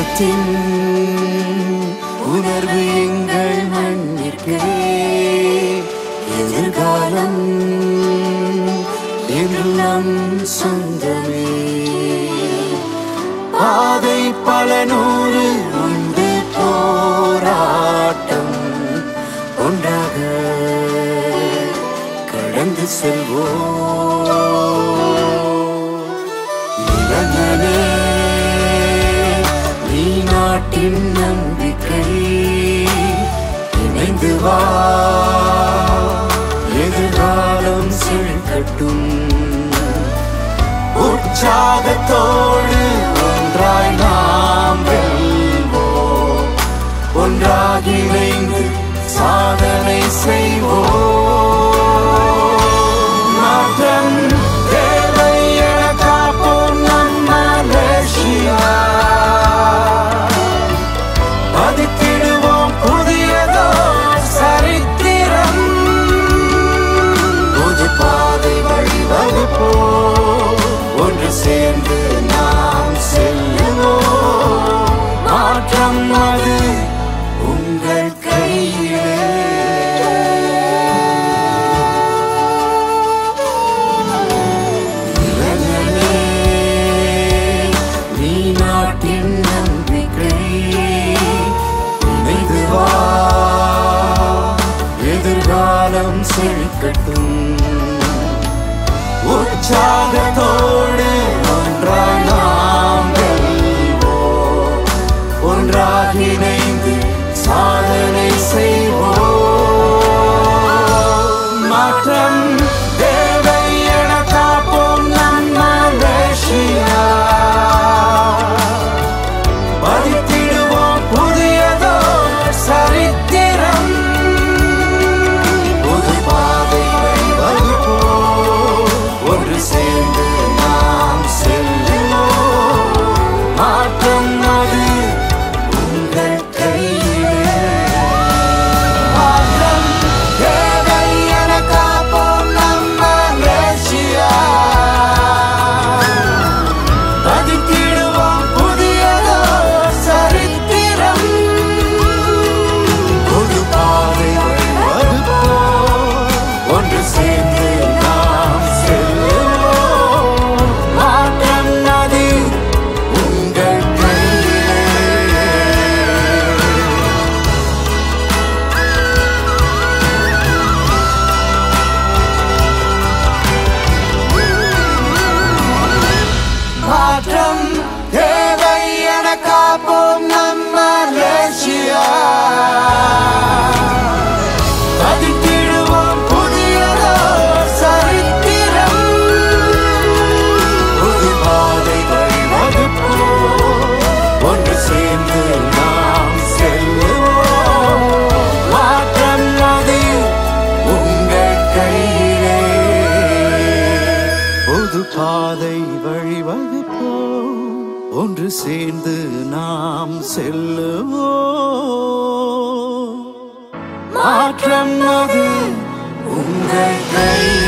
தேசத்தின் உணர்வு எங்கள் மண்ணிற்கு எதிர்காலம் என்று நம் சொந்தமே பாதை பல நூறு உண்டு போராட்டம் ஒன்றாக கடந்து செல்வோம் இளைஞனே நீ நாட்டின் நம்பிக்கை இணைந்து வா எதிர்காலம் செழிக்கட்டும் உற்சாகத்தோடு ஒன்றாய் நாம் வெல்வோம் ஒன்றாகி இணைந்து சாதனை செய்வோம் மாற்றம் தேவை என காப்போம் நம்ம மலேசியா பதித்திடுவோம் புதியதோ சரித்திரம் புது பாதை வழிவகுப்போம் ஒன்று சேர்ந்து நாம் செல்லுவோம் மாற்றம் அது உங்கள் கையிலே இளைஞனே, நீ நாட்டின் நம்பிக்கை இணைந்து வா எதிர்காலம் செழிக்கட்டும் உற்சாகத்தோடு ஒன்றாய் நாம் வெல்வோம் ஒன்றாக இணைந்து சாதனை செய்வோம் மாற்றம் தேவை என காப்போம் நம்ம மலேசியா பதித்திடுவோம் புதியதோ சரித்திரம் புது பாதை வழிவகுப்போம் ஒன்று சேர்ந்து நாம் செல்லுவோம் மாற்றம் அது உங்கள் கையிலே மாற்றம் தேவை என காப்போம் நம்ம மலேசியா பதித்திடுவோம் புதியதோ சரித்திரம் புது பாதை வழிவகுப்போம் ஒன்று சேர்ந்து நாம் செல்லுவோம் மாற்றம் அது உங்கள் கையிலே மாற்றம் தேவை என காப்போம் நம்ம மலேசியா பதித்திடுவோம் புதியதோ சரித்திரம் புது பாதை வழிவகுப்போம் ஒன்று சேர்ந்து நாம் செல்லுவோம் மாற்றம் அது உங்கள் கையிலே புது பாதை வழிவகுப்போம் ஒன்று சேர்ந்து நாம் செல்லுவோம் மாற்றம் அது உங்கள் கையில்